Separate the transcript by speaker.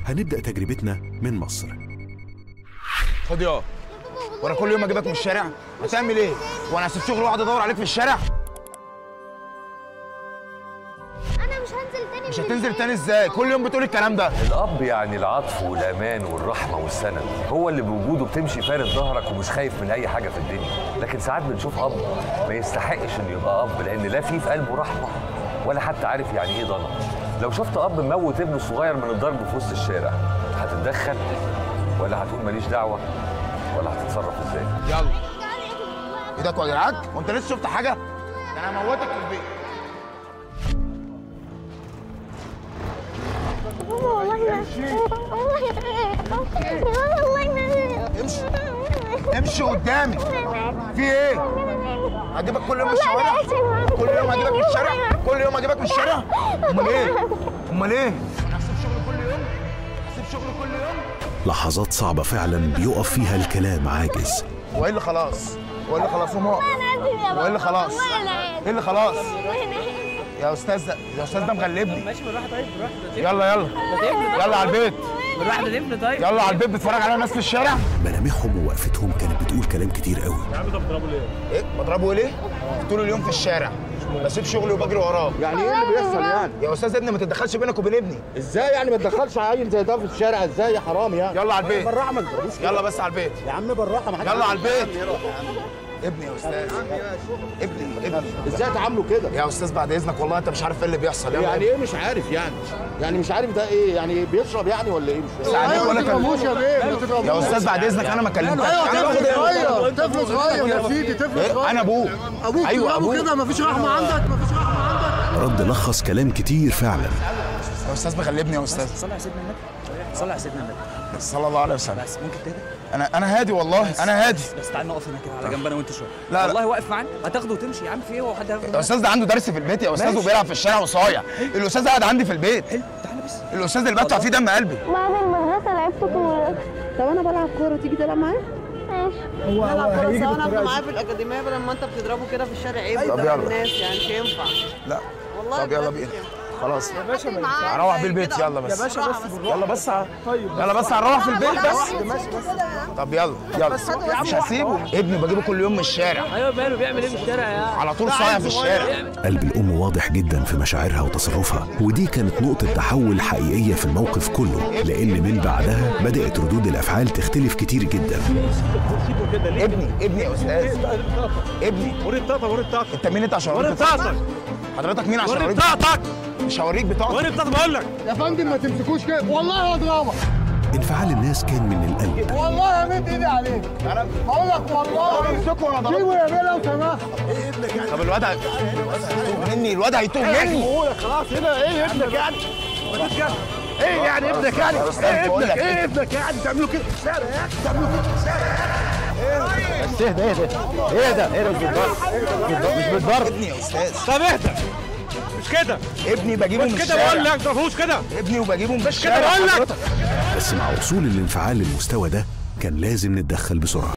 Speaker 1: هنبدأ تجربتنا من مصر
Speaker 2: خد يا وانا كل يوم اجيبك من الشارع هتعمل ايه وانا هسيب شغل واقعد ادور عليك في الشارع
Speaker 3: انا مش هنزل تاني
Speaker 2: مش
Speaker 3: من
Speaker 2: هتنزل
Speaker 3: البيت.
Speaker 2: تاني ازاي كل يوم بتقول الكلام ده
Speaker 4: الأب يعني العطف والأمان والرحمة والسند هو اللي بوجوده بتمشي فارد ظهرك ومش خايف من أي حاجة في الدنيا لكن ساعات بنشوف أب ما يستحقش إنه يبقى أب لأن لا في في قلبه رحمة ولا حتى عارف يعني إيه ضنا لو شفت أب موت ابنه الصغير من الضرب في وسط الشارع هتتدخل ولا هتقول ماليش دعوة ولا هتتصرف إزاي
Speaker 2: يلا ايدك وجعك وانت لسه شفت حاجه ده انا هموتك في البيت
Speaker 3: ماما والله ما والله والله ما
Speaker 2: امشي امشي قدامي في ايه هجيبك كل يوم من الشوارع كل يوم هجيبك من الشارع كل يوم هجيبك من الشارع امال ايه امال ايه انا هسيب شغل كل يوم هسيب شغل كل يوم
Speaker 1: لحظات صعبة فعلا بيقف فيها الكلام عاجز
Speaker 2: وايه اللي خلاص وايه اللي خلاص قوم اقف. وايه اللي خلاص ايه اللي خلاص يا استاذ ده يا استاذ ده مغلبني
Speaker 5: ماشي بالراحه طيب بالراحه ده
Speaker 2: يلا يلا يلا على البيت
Speaker 5: بالراحه ده طفل طيب
Speaker 2: يلا على البيت بتتفرج على ناس في الشارع
Speaker 1: ملامحهم ووقفتهم كانت بتقول كلام كتير قوي
Speaker 2: ايه بضربه ليه طول اليوم في الشارع بسيب شغلي وبجري وراه
Speaker 6: يعني ايه اللي بيحصل يعني؟
Speaker 2: يا استاذ ابني ما تتدخلش بينك وبين ابني
Speaker 6: ازاي يعني ما تدخلش عيل زي ده في الشارع ازاي يا حرام يعني؟
Speaker 2: يلا على البيت
Speaker 6: بالراحه ما تضربوش كده.
Speaker 2: يلا بس على البيت
Speaker 6: يا عم بالراحه ما حدش
Speaker 2: يلا على البيت ابني يا استاذ ابني ابني
Speaker 6: ازاي تعاملوا كده؟
Speaker 2: يا استاذ بعد اذنك والله انت مش عارف ايه اللي بيحصل يلا
Speaker 6: يعني ايه مش عارف يعني؟ يعني مش عارف ده ايه؟ يعني بيشرب يعني ولا ايه مش فاهم؟
Speaker 2: يعني ولا كان
Speaker 6: يا بيه ما تضربوش
Speaker 2: يا استاذ بعد اذنك انا ما كلمتكش انا باخد
Speaker 6: صغير طفل صغير يا سيدي طفل
Speaker 2: إيه؟ انا ابوه
Speaker 6: ابوك
Speaker 2: ايوه
Speaker 6: تضربه
Speaker 2: ابوه
Speaker 6: كده مفيش رحمه عندك مفيش رحمه عندك
Speaker 1: رد لخص كلام كتير فعلا
Speaker 2: يا استاذ بغلبني يا استاذ
Speaker 5: صلي على سيدنا النبي صلي على سيدنا النبي
Speaker 2: صلى الله عليه وسلم
Speaker 5: بس ممكن تهدى
Speaker 2: انا انا هادي والله انا هادي
Speaker 5: بس تعال نقف هنا كده على جنب انا وانت شويه
Speaker 2: لا، لا.
Speaker 5: والله واقف معانا هتاخده وتمشي يا عم في ايه هو حد هياخده
Speaker 2: يا استاذ ده عنده درس في البيت يا استاذ
Speaker 5: ماشي.
Speaker 2: وبيلعب في الشارع وصايع الاستاذ قاعد عندي في البيت
Speaker 5: حلو تعالى بس
Speaker 2: الاستاذ اللي بدفع فيه دم قلبي
Speaker 3: بعد المدرسة لعبت كورة
Speaker 7: طب انا بلعب كوره تيجي تلعب معايا
Speaker 3: ماشي
Speaker 7: بلعب كوره سواء انا ابقى معايا في الاكاديميه بدل ما انت بتضربه كده في الشارع عيب
Speaker 2: طب
Speaker 7: قدام
Speaker 2: يلا.
Speaker 7: الناس يعني مش هينفع
Speaker 2: لا
Speaker 7: والله
Speaker 2: طب يلا
Speaker 7: بجد
Speaker 2: بينا
Speaker 7: مش ينفع.
Speaker 2: خلاص
Speaker 7: يا باشا ما
Speaker 2: هروح بالبيت يلا بس
Speaker 7: يا باشا بس
Speaker 2: يلا بس طيب يلا بس هنروح في البيت بس طب يلا يلا مش هسيبه ابني بجيبه كل يوم من الشارع
Speaker 5: ايوه ماله بيعمل ايه في الشارع يا
Speaker 2: على طول صايع في الشارع
Speaker 1: قلب الأم واضح جدا في مشاعرها وتصرفها ودي كانت نقطة تحول حقيقية في الموقف كله لأن من بعدها بدأت ردود الأفعال تختلف كتير جدا
Speaker 2: ابني ابني يا استاذ ابني
Speaker 8: وري بطاقتك وري بطاقتك
Speaker 2: انت مين انت عشان
Speaker 8: وري
Speaker 2: اوريك بطاقتك
Speaker 8: بطاقتك
Speaker 2: حضرتك مين عشان
Speaker 8: وري
Speaker 2: اوريك
Speaker 8: بطاقتك
Speaker 2: مش هوريك بطاقتك
Speaker 8: وري بطاقتك بقول لك
Speaker 6: يا فندم ما تمسكوش كده والله هضربك
Speaker 1: انفعال الناس كان من القلب
Speaker 6: والله همد ايدي عليك
Speaker 2: انا
Speaker 6: بقول لك والله
Speaker 2: امسكه وانا ضربه
Speaker 6: سيبه يا بيه لو سمحت
Speaker 2: طب الواد هي- هيتوه مني الواد هيتوه مني
Speaker 6: بقولك خلاص هنا ايه ابنك يعني؟ ايه يعني ابنك يعني؟
Speaker 2: خلاص،
Speaker 6: ايه
Speaker 2: بقول
Speaker 6: ابنك؟
Speaker 2: لك.
Speaker 6: ايه ابنك يعني؟ تعملوا كده في الشارع يعني؟ تعملوا كده في الشارع بس اهدى اهدى ايه ده؟ ايه ده مش بالضرب مش بالضرب
Speaker 2: ابني يا استاذ
Speaker 8: طب اهدى مش كده
Speaker 2: ابني بجيبه من
Speaker 8: مش كده بقول
Speaker 2: الشارع
Speaker 8: لك ما فيهوش كده
Speaker 2: ابني وبجيبه من
Speaker 8: كده
Speaker 2: الشارع
Speaker 8: بقول لك.
Speaker 2: حضرتك.
Speaker 1: بس مع وصول الانفعال للمستوى ده كان لازم نتدخل بسرعة